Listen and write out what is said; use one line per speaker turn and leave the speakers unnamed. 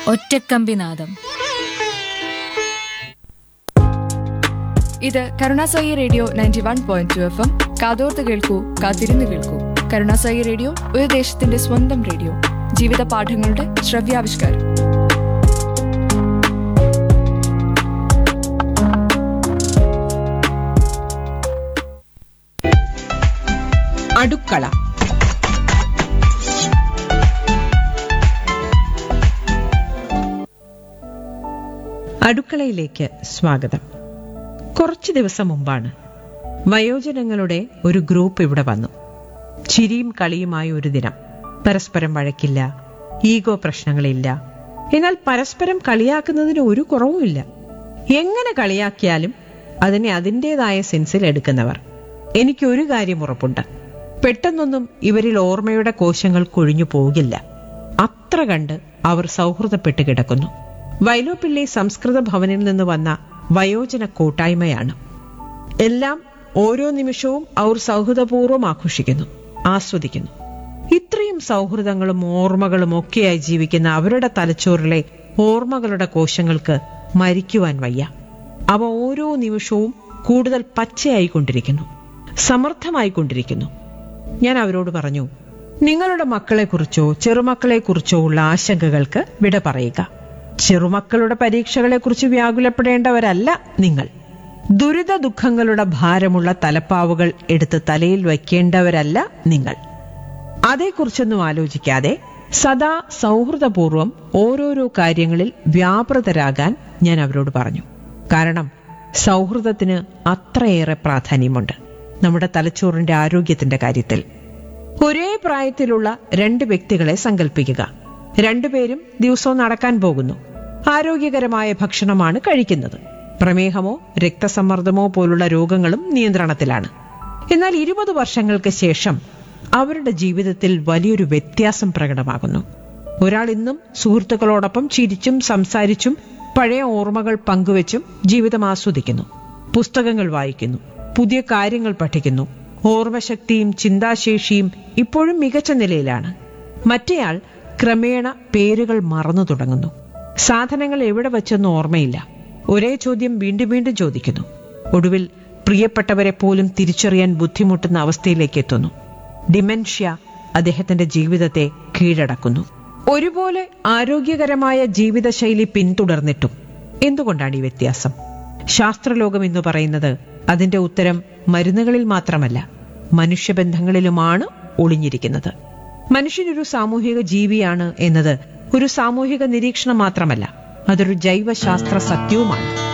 ഒറ്റക്കമ്പിനാദം
ഇത് കരുണാസായി radio ninety one point two F M കാതോർത്ത് കേൾക്കൂ കാത്തിരുന്ന് കേൾക്കൂ കരുണാസായി റേഡിയോ ഒരു ദേശത്തിന്റെ സ്വന്തം റേഡിയോ ജീവിത പാഠങ്ങളുടെ ശ്രവ്യാവിഷ്കാരം
അടുക്കള അടുക്കളയിലേക്ക് സ്വാഗതം കുറച്ചു ദിവസം മുമ്പാണ് വയോജനങ്ങളുടെ ഒരു ഗ്രൂപ്പ് ഇവിടെ വന്നു ചിരിയും കളിയുമായ ഒരു ദിനം പരസ്പരം വഴക്കില്ല ഈഗോ പ്രശ്നങ്ങളില്ല എന്നാൽ പരസ്പരം കളിയാക്കുന്നതിന് ഒരു കുറവുമില്ല എങ്ങനെ കളിയാക്കിയാലും അതിനെ അതിൻ്റെതായ സെൻസിൽ എടുക്കുന്നവർ എനിക്കൊരു കാര്യം ഉറപ്പുണ്ട് പെട്ടെന്നൊന്നും ഇവരിൽ ഓർമ്മയുടെ കോശങ്ങൾ കൊഴിഞ്ഞു പോകില്ല അത്ര കണ്ട് അവർ സൗഹൃദപ്പെട്ട് കിടക്കുന്നു വൈലോപ്പിള്ളി സംസ്കൃത ഭവനിൽ നിന്ന് വന്ന വയോജന കൂട്ടായ്മയാണ് എല്ലാം ഓരോ നിമിഷവും അവർ സൗഹൃദപൂർവ്വം ആഘോഷിക്കുന്നു ആസ്വദിക്കുന്നു ഇത്രയും സൗഹൃദങ്ങളും ഓർമ്മകളും ഒക്കെയായി ജീവിക്കുന്ന അവരുടെ തലച്ചോറിലെ ഓർമ്മകളുടെ കോശങ്ങൾക്ക് മരിക്കുവാൻ വയ്യ അവ ഓരോ നിമിഷവും കൂടുതൽ പച്ചയായിക്കൊണ്ടിരിക്കുന്നു സമർത്ഥമായിക്കൊണ്ടിരിക്കുന്നു ഞാൻ അവരോട് പറഞ്ഞു നിങ്ങളുടെ മക്കളെക്കുറിച്ചോ ചെറുമക്കളെക്കുറിച്ചോ ഉള്ള ആശങ്കകൾക്ക് വിട പറയുക ചെറുമക്കളുടെ പരീക്ഷകളെക്കുറിച്ച് വ്യാകുലപ്പെടേണ്ടവരല്ല നിങ്ങൾ ദുരിത ദുഃഖങ്ങളുടെ ഭാരമുള്ള തലപ്പാവുകൾ എടുത്ത് തലയിൽ വയ്ക്കേണ്ടവരല്ല നിങ്ങൾ അതേക്കുറിച്ചൊന്നും ആലോചിക്കാതെ സദാ സൗഹൃദപൂർവം ഓരോരോ കാര്യങ്ങളിൽ വ്യാപൃതരാകാൻ ഞാൻ അവരോട് പറഞ്ഞു കാരണം സൗഹൃദത്തിന് അത്രയേറെ പ്രാധാന്യമുണ്ട് നമ്മുടെ തലച്ചോറിന്റെ ആരോഗ്യത്തിന്റെ കാര്യത്തിൽ ഒരേ പ്രായത്തിലുള്ള രണ്ട് വ്യക്തികളെ സങ്കല്പിക്കുക രണ്ടുപേരും ദിവസവും നടക്കാൻ പോകുന്നു ആരോഗ്യകരമായ ഭക്ഷണമാണ് കഴിക്കുന്നത് പ്രമേഹമോ രക്തസമ്മർദ്ദമോ പോലുള്ള രോഗങ്ങളും നിയന്ത്രണത്തിലാണ് എന്നാൽ ഇരുപത് വർഷങ്ങൾക്ക് ശേഷം അവരുടെ ജീവിതത്തിൽ വലിയൊരു വ്യത്യാസം പ്രകടമാകുന്നു ഒരാൾ ഇന്നും സുഹൃത്തുക്കളോടൊപ്പം ചിരിച്ചും സംസാരിച്ചും പഴയ ഓർമ്മകൾ പങ്കുവച്ചും ജീവിതം ആസ്വദിക്കുന്നു പുസ്തകങ്ങൾ വായിക്കുന്നു പുതിയ കാര്യങ്ങൾ പഠിക്കുന്നു ഓർമ്മശക്തിയും ചിന്താശേഷിയും ഇപ്പോഴും മികച്ച നിലയിലാണ് മറ്റേയാൾ ക്രമേണ പേരുകൾ മറന്നു തുടങ്ങുന്നു സാധനങ്ങൾ എവിടെ വച്ചെന്ന് ഓർമ്മയില്ല ഒരേ ചോദ്യം വീണ്ടും വീണ്ടും ചോദിക്കുന്നു ഒടുവിൽ പ്രിയപ്പെട്ടവരെ പോലും തിരിച്ചറിയാൻ ബുദ്ധിമുട്ടുന്ന അവസ്ഥയിലേക്ക് എത്തുന്നു ഡിമെൻഷ്യ അദ്ദേഹത്തിന്റെ ജീവിതത്തെ കീഴടക്കുന്നു ഒരുപോലെ ആരോഗ്യകരമായ ജീവിതശൈലി പിന്തുടർന്നിട്ടും എന്തുകൊണ്ടാണ് ഈ വ്യത്യാസം ശാസ്ത്രലോകം എന്ന് പറയുന്നത് അതിന്റെ ഉത്തരം മരുന്നുകളിൽ മാത്രമല്ല മനുഷ്യബന്ധങ്ങളിലുമാണ് ഒളിഞ്ഞിരിക്കുന്നത് മനുഷ്യനൊരു സാമൂഹിക ജീവിയാണ് എന്നത് ഒരു സാമൂഹിക നിരീക്ഷണം മാത്രമല്ല അതൊരു ജൈവശാസ്ത്ര സത്യവുമാണ്